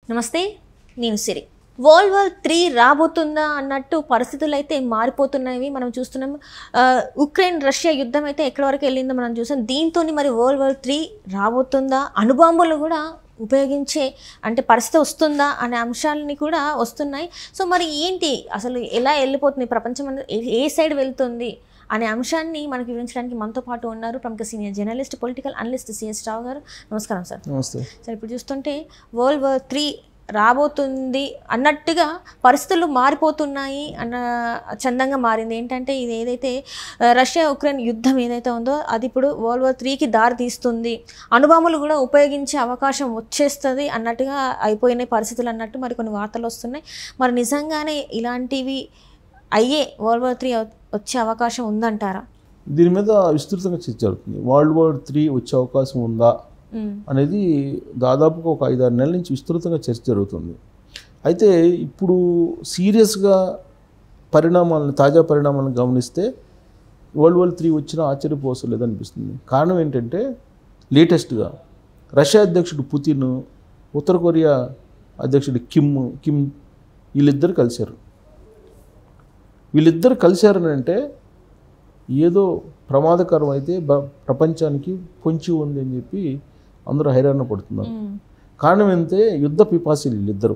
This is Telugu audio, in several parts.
నమస్తే నేను సిరి వరల్డ్ వార్ త్రీ రాబోతుందా అన్నట్టు పరిస్థితులు అయితే మారిపోతున్నాయి మనం చూస్తున్నాం ఆ, ఉక్రెయిన్ రష్యా యుద్ధం అయితే ఎక్కడి వరకు వెళ్ళిందో మనం చూసాం దీంతో మరి వరల్డ్ వార్ త్రీ రాబోతుందా అణుబాంబులు కూడా ఉపయోగించే అంటే పరిస్థితి వస్తుందా అనే అంశాలని కూడా వస్తున్నాయి సో మరి ఏంటి అసలు ఎలా వెళ్ళిపోతుంది ప్రపంచం అంతా ఏ- ఏ సైడ్ వెళ్తుంది అనే అంశాన్ని మనకి వివరించడానికి మనతో పాటు ఉన్నారు ప్రముఖ senior journalist political analyst CS Rao garu నమస్కారం సార్ నమస్తే సరే ఇప్పుడు చూస్తుంటే వరల్డ్ వార్ త్రీ రాబోతుంది అన్నట్టుగా పరిస్థితులు మారిపోతున్నాయి అన్న చందంగా మారింది ఏంటంటే ఇది ఏదైతే ఆ, రష్యా ఉక్రెయిన్ యుద్ధం ఏదైతే ఉందో అది ఇప్పుడు వరల్డ్ వార్ త్రీకి దారి తీస్తుంది అణుబాంబులు కూడా ఉపయోగించే అవకాశం వచ్చేస్తుంది అన్నట్టుగా అయిపోయినాయి పరిస్థితులు అన్నట్టు మరి కొన్ని వార్తలు వస్తున్నాయి మరి నిజంగానే ఇలాంటివి అయ్యే వరల్డ్ వార్ త్రీ వచ్చే అవకాశం ఉందంటారా దీని మీద విస్తృతంగా చర్చ జరుగుతుంది వరల్డ్ వార్ త్రీ వచ్చే అవకాశం ఉందా ఉమ్, అనేది దాదాపుగా ఒక ఐదారు నెలల నుంచి విస్తృతంగా చర్చ జరుగుతుంది అయితే ఇప్పుడు సీరియస్గా పరిణామాలను తాజా పరిణామాలను గమనిస్తే వరల్డ్ వార్ త్రీ వచ్చినా ఆశ్చర్యపోవసం లేదనిపిస్తుంది కారణం ఏంటంటే లేటెస్ట్గా రష్యా అధ్యక్షుడు పుతిన్ ఉత్తర కొరియా అధ్యక్షుడు కిమ్ కిమ్ వీళ్ళిద్దరు కలిశారు వీళ్ళిద్దరు కలిశారని అంటే ఏదో ప్రమాదకరం అయితే బ- ప్రపంచానికి పొంచి ఉంది అని చెప్పి అందరూ హైరాణ పడుతున్నారు ఉమ్, కారణం ఏంటంటే యుద్ధ పిపాసిలు వీళ్ళిద్దరు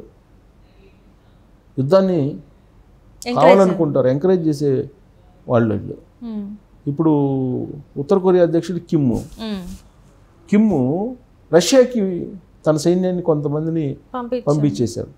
యుద్ధాన్ని కావాలనుకుంటారు ఎంకరేజ్ చేసే వాళ్ళు వీళ్ళు ఉమ్, ఇప్పుడు ఉత్తర కొరియా అధ్యక్షుడు కిమ్ ఉమ్. కిమ్ రష్యాకి తన సైన్యాన్ని కొంతమందిని పంపించు పంపించేశారు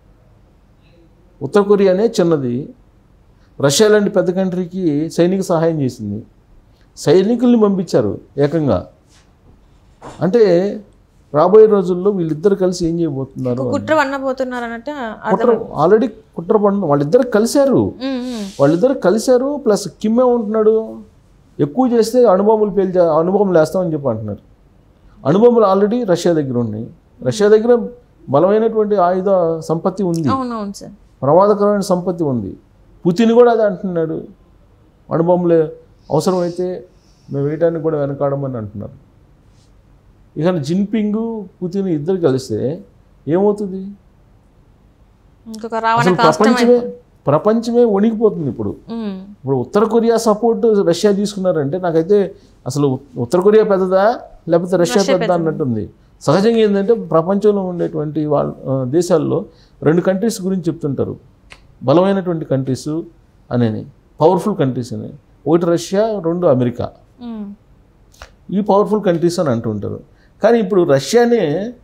ఉత్తర కొరియానే చిన్నది రష్యా లాంటి పెద్ద కంట్రీకి సైనిక సహాయం చేసింది సైనికుల్ని పంపించారు ఏకంగా అంటే రాబోయే రోజుల్లో వీళ్ళిద్దరు కలిసి ఏం చేయబోతున్నారు కుట్ర వన్నబోతున్నారు అన్నట్టు కుట్ర ఆల్రెడీ కుట్ర పండు వాళ్ళిద్దరు కలిశారు ఉమ్, ఉమ్, వాళ్ళిద్దరు కలిశారు ప్లస్ కిమ్ ఏమంటున్నాడు ఎక్కువ చేస్తే అణుబాంబులు పేల్చే అణుబాంబులు వేస్తామని చెప్పి అంటున్నారు అణుబాంబులు ఆల్రెడీ రష్యా దగ్గర ఉన్నాయి రష్యా దగ్గర బలమైనటువంటి ఆయుధ సంపత్తి ఉంది అవునవును సార్ ప్రమాదకరమైన సంపత్తి ఉంది పుతిన్ కూడా అదే అంటున్నాడు అణుబాంబులే అవసరమైతే మేము వేయటానికి కూడా వెనకాడమని అంటున్నారు ఇక జిన్పింగ్ పుతిన్ ఇద్దరు కలిస్తే ఏమవుతుంది ఇంకొక రావణ అసలు ప్రపంచమే ప్రపంచమే వణికిపోతుంది ఇప్పుడు ఉమ్, ఇప్పుడు ఉత్తర కొరియా సపోర్ట్ రష్యా తీసుకున్నారంటే నాకైతే అసలు ఉ- ఉత్తర కొరియా పెద్దదా లేకపోతే రష్యా పెద్దదా అన్నట్టుంది సహజంగా ఏంటంటే ప్రపంచంలో ఉండేటువంటి వాళ్ళ ఆ, దేశాల్లో రెండు కంట్రీస్ గురించి చెప్తుంటారు బలమైనటువంటి కంట్రీస్ అనేని పవర్ఫుల్ కంట్రీస్ అని ఒకటి రష్యా రెండు అమెరికా ఉమ్, ఈ పవర్ఫుల్ కంట్రీస్ అని అంటుంటారు కానీ ఇప్పుడు రష్యానే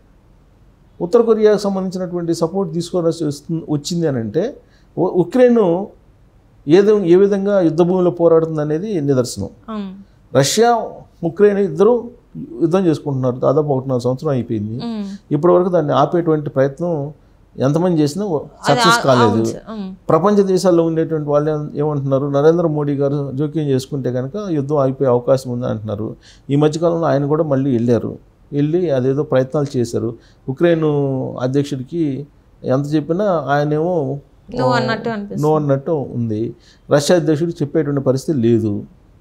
ఉత్తర కొరియాకు సంబంధించినటువంటి సపోర్ట్ తీసుకోవాల్సి వస్తుంది వచ్చింది అని అంటే ఉ- ఉక్రెయిన్ ఏదో ఏ విధంగా యుద్ధ భూమిలో పోరాడుతుంది అనేది నిదర్శనం ఉమ్, రష్యా ఉక్రెయిన్ ఇద్దరు యుద్ధం చేసుకుంటున్నారు దాదాపు ఒకటిన్నర సంవత్సరం అయిపోయింది ఉమ్. ఇప్పటి వరకు దాన్ని ఆపేటువంటి ప్రయత్నం ఎంతమంది చేసినా సక్సెస్ కాలేదు అవును సార్, ఉమ్, ప్రపంచ దేశాల్లో ఉండేటువంటి వాళ్ళు ఏం- ఏమంటున్నారు నరేంద్ర మోడీ గారు జోక్యం చేసుకుంటే కనుక యుద్ధం అయిపోయే అవకాశం ఉంది అంటున్నారు ఈ మధ్యకాలంలో ఆయన కూడా మళ్ళీ వెళ్ళారు వెళ్ళి అదేదో ప్రయత్నాలు చేశారు ఉక్రెయిన్ అధ్యక్షుడికి ఎంత చెప్పినా ఆయనేమో నువ్వు అన్నట్టు అనిపిస్తుంది నో అన్నట్టు ఉంది రష్యా అధ్యక్షుడు చెప్పేటువంటి పరిస్థితి లేదు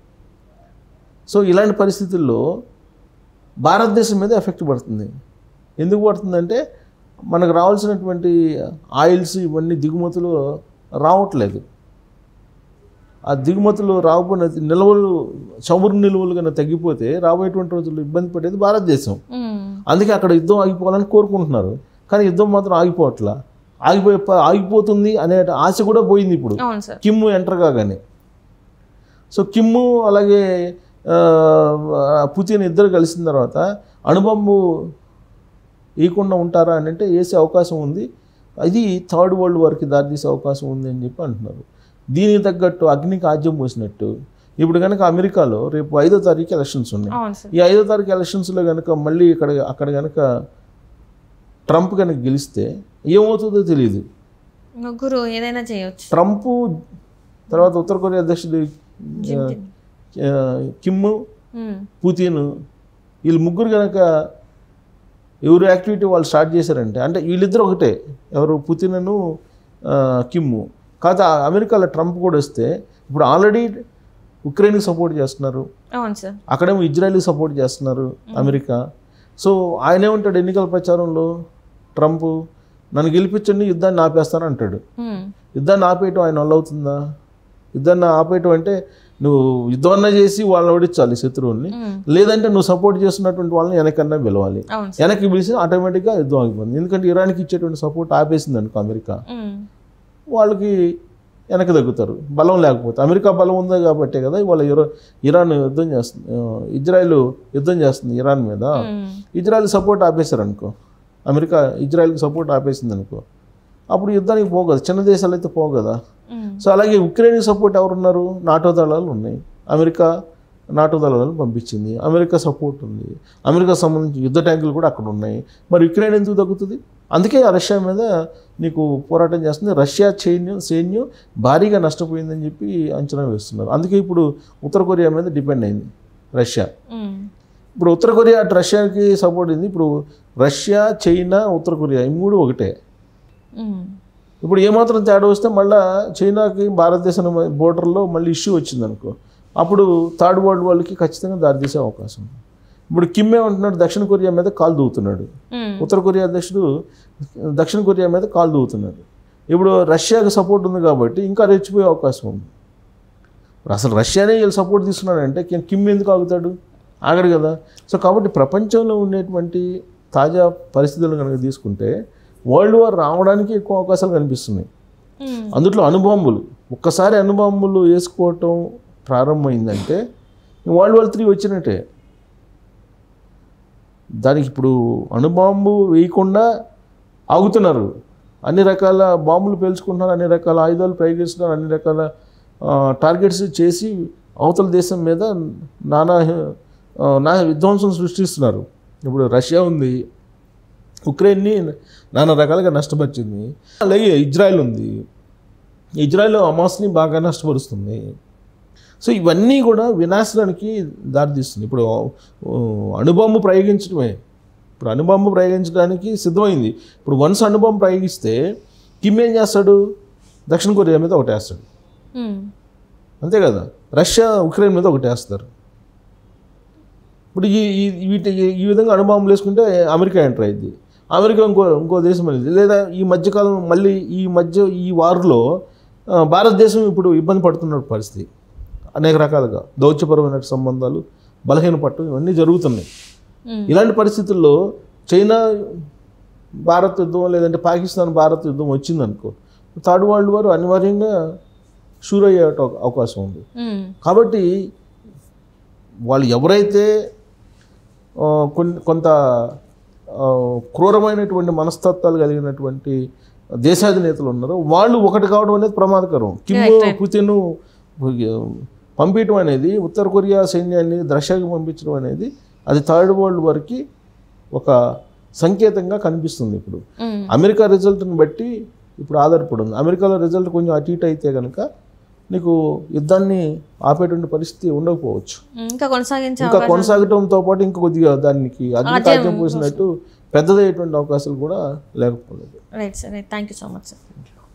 సో ఇలాంటి పరిస్థితుల్లో భారతదేశం మీద ఎఫెక్ట్ పడుతుంది ఎందుకు పడుతుందంటే మనకు రావాల్సినటువంటి ఆయిల్స్ ఇవన్నీ దిగుమతులు రావట్లేదు ఆ దిగుమతులు రాకపోయిన నిల్వలు చమురు నిల్వలు కన్నా తగ్గిపోతే రాబోయేటువంటి రోజుల్లో ఇబ్బంది పడేది భారతదేశం ఉమ్, అందుకే అక్కడ యుద్ధం ఆగిపోవాలని కోరుకుంటున్నారు కానీ యుద్ధం మాత్రం ఆగిపోవట్లా ఆగిపోయే ప- ఆగిపోతుంది అనే ఆశ కూడా పోయింది ఇప్పుడు అవును సార్ కిమ్ ఎంటర్ కాగానే సో కిమ్ము అలాగే ఆ, పుతిన్ ఇద్దరు కలిసిన తర్వాత అణుబాంబు వేయకుండా ఉంటారా అని అంటే వేసే అవకాశం ఉంది అది థర్డ్ వరల్డ్ వార్కి దారితీసే అవకాశం ఉంది అని చెప్పి అంటున్నారు దీనికి తగ్గట్టు అగ్నికి ఆజ్యం పోసినట్టు ఇప్పుడు కనుక అమెరికాలో రేపు ఐదో తారీఖు ఎలక్షన్స్ ఉన్నాయి అవును సార్ ఈ ఐదో తారీఖు ఎలక్షన్స్లో కనుక మళ్ళీ ఇక్కడ అక్కడ కనుక ట్రంప్ కనుక గెలిస్తే ఏమవుతుందో తెలియదు ముగ్గురు ఏదైనా చేయొచ్చు ట్రంప్ తర్వాత ఉత్తర కొరియా అధ్యక్షుడు ఆ, కిమ్ ఉమ్, పుతిన్ వీళ్ళు ముగ్గురు కనుక ఎవరు యాక్టివిటీ వాళ్ళు స్టార్ట్ చేశారంటే అంటే వీళ్ళిద్దరు ఒకటే ఎవరు పుతిన్ను ఆ, కిమ్ కాకపోతే ఆ అమెరికాలో ట్రంప్ కూడా వస్తే ఇప్పుడు ఆల్రెడీ ఉక్రెయిన్కి సపోర్ట్ చేస్తున్నారు అవును సార్ అక్కడేమో ఇజ్రాయెల్కి సపోర్ట్ చేస్తున్నారు అమెరికా సో ఆయన ఏమంటాడు ఎన్నికల ప్రచారంలో ట్రంప్ నన్ను గెలిపించండి యుద్ధాన్ని ఆపేస్తాను అంటాడు ఉమ్, యుద్ధాన్ని ఆపేయటం ఆయన వల్ల అవుతుందా యుద్ధాన్ని ఆపేయటం అంటే నువ్వు యుద్ధం అన్నా చేసి వాళ్ళని ఓడించాలి శత్రువుల్ని ఉమ్, లేదంటే నువ్వు సపోర్ట్ చేస్తున్నటువంటి వాళ్ళని వెనకన్నా పిలవాలి అవును సార్ వెనక్కి పిలిచి ఆటోమేటిక్గా యుద్ధం ఆగిపోతుంది ఎందుకంటే ఇరాన్కి ఇచ్చేటువంటి సపోర్ట్ ఆపేసింది అనుకో అమెరికా ఉమ్, వాళ్ళకి వెనక్కి తగ్గుతారు బలం లేకపోతే అమెరికా బలం ఉంది కాబట్టే కదా ఇవాళ ఇరా ఇరాన్ యుద్ధం చేస్తుంది ఆ, ఇజ్రాయెల్ యుద్ధం చేస్తుంది ఇరాన్ మీద ఉమ్, ఇజ్రాయెల్ సపోర్ట్ ఆపేశారు అనుకో అమెరికా ఇజ్రాయెల్కి సపోర్ట్ ఆపేసింది అనుకో అప్పుడు యుద్ధానికి పోవు కదా చిన్న దేశాలు అయితే పోవు కదా ఉమ్, సో అలాగే ఉక్రెయిన్కి సపోర్ట్ ఎవరున్నారు నాటో దళాలు ఉన్నాయి అమెరికా నాటో దళాలను పంపించింది అమెరికా సపోర్ట్ ఉంది అమెరికా సంబంధించి యుద్ధ ట్యాంకులు కూడా అక్కడ ఉన్నాయి మరి ఉక్రెయిన్ ఎందుకు తగ్గుతుంది అందుకే ఆ రష్యా మీద నీకు పోరాటం చేస్తుంది రష్యా సైన్యం సైన్యం భారీగా నష్టపోయిందని చెప్పి అంచనా వేస్తున్నారు అందుకే ఇప్పుడు ఉత్తర కొరియా మీద డిపెండ్ అయింది రష్యా ఉమ్, ఇప్పుడు ఉత్తర కొరియా అటు రష్యాకి సపోర్ట్ అయింది ఇప్పుడు రష్యా చైనా ఉత్తర కొరియా ఈ మూడు ఒకటే ఉమ్, ఇప్పుడు ఏమాత్రం తేడా వస్తే మళ్ళీ చైనాకి భారతదేశం బోర్డర్లో మళ్ళీ ఇష్యూ వచ్చింది అనుకో అప్పుడు థర్డ్ వరల్డ్ వాళ్ళకి ఖచ్చితంగా దారితీసే అవకాశం ఉంది ఇప్పుడు కిమ్ ఏమంటున్నాడు దక్షిణ కొరియా మీద కాలు దూవుతున్నాడు ఉమ్, ఉత్తర కొరియా అధ్యక్షుడు దక్షిణ కొరియా మీద కాలు దూవుతున్నాడు ఇప్పుడు రష్యాకి సపోర్ట్ ఉంది కాబట్టి ఇంకా రెచ్చిపోయే అవకాశం ఉంది ఇప్పుడు అసలు రష్యానే వీళ్ళు సపోర్ట్ తీసుకున్నాడంటే కి- కిమ్ ఎందుకు ఆగుతాడు ఆగడు కదా సో కాబట్టి ప్రపంచంలో ఉండేటువంటి తాజా పరిస్థితులను కనుక తీసుకుంటే వరల్డ్ వార్ రావడానికి ఎక్కువ అవకాశాలు కనిపిస్తున్నాయి ఉమ్, అందులో అణుబాంబులు ఒక్కసారి అణుబాంబులు వేసుకోవటం ప్రారంభమైందంటే వరల్డ్ వార్ త్రీ వచ్చినట్టే దానికి ఇప్పుడు అణుబాంబు వేయకుండా ఆగుతున్నారు అన్ని రకాల బాంబులు పేల్చుకుంటున్నారు అన్ని రకాల ఆయుధాలు ప్రయోగిస్తున్నారు అన్ని రకాల ఆ, టార్గెట్స్ చేసి అవతల దేశం మీద నానా ఆ, నా విధ్వంసం సృష్టిస్తున్నారు ఇప్పుడు రష్యా ఉంది ఉక్రెయిన్ని నానా రకాలుగా నష్టపరిచింది అలాగే ఇజ్రాయెల్ ఉంది ఇజ్రాయెల్ అమాస్ని బాగా నష్టపరుస్తుంది సో ఇవన్నీ కూడా వినాశనానికి దారితీస్తుంది ఇప్పుడు ఆ, అణుబాంబు ప్రయోగించడమే ఇప్పుడు అణుబాంబు ప్రయోగించడానికి సిద్ధమైంది ఇప్పుడు వన్స్ అణుబాంబు ప్రయోగిస్తే కిమ్ ఏం చేస్తాడు దక్షిణ కొరియా మీద ఒకటేస్తాడు ఉమ్, అంతే కదా రష్యా ఉక్రెయిన్ మీద ఒకటేస్తారు ఇప్పుడు ఈ ఈ- వీటి ఈ విధంగా అణుబాంబులు వేసుకుంటే అమెరికా ఎంటర్ అయింది అమెరికా ఇంకో ఇంకో దేశం అనేది లేదా ఈ మధ్యకాలం మళ్ళీ ఈ మధ్య ఈ వారిలో ఆ, భారతదేశం ఇప్పుడు ఇబ్బంది పడుతున్న పరిస్థితి అనేక రకాలుగా దౌత్యపరమైన సంబంధాలు బలహీనపడటం ఇవన్నీ జరుగుతున్నాయి ఉమ్, ఇలాంటి పరిస్థితుల్లో చైనా భారత్ యుద్ధం లేదంటే పాకిస్తాన్ భారత్ యుద్ధం వచ్చిందనుకో థర్డ్ వరల్డ్ వార్ అనివార్యంగా షూర్ అయ్యే అవ- అవకాశం ఉంది ఉమ్, కాబట్టి వాళ్ళు ఎవరైతే ఆ, కొన్ని కొంత ఆ, క్రూరమైనటువంటి మనస్తత్వాలు కలిగినటువంటి దేశాధినేతలు ఉన్నారో వాళ్ళు ఒకటి కావడం అనేది ప్రమాదకరం కిమ్ Right, right. పుతిన్ పంపించడం అనేది ఉత్తర కొరియా సైన్యాన్ని రష్యాకి పంపించడం అనేది అది థర్డ్ వరల్డ్ వార్కి ఒక సంకేతంగా కనిపిస్తుంది ఇప్పుడు ఉమ్, అమెరికా రిజల్ట్ని బట్టి ఇప్పుడు ఆధారపడి ఉంది అమెరికాలో రిజల్ట్ కొంచెం అటు ఇటు అయితే కనుక నీకు యుద్ధాన్ని ఆపేటువంటి పరిస్థితి ఉండకపోవచ్చు ఇంకా కొనసాగించే ఇంకా కొనసాగటంతో పాటు ఇంకా కొద్దిగా దానికి అగ్నికార్యం పోసినట్టు పెద్దదయ్యేటువంటి అవకాశాలు కూడా లేకపోలేదు right sir right thank you so much sir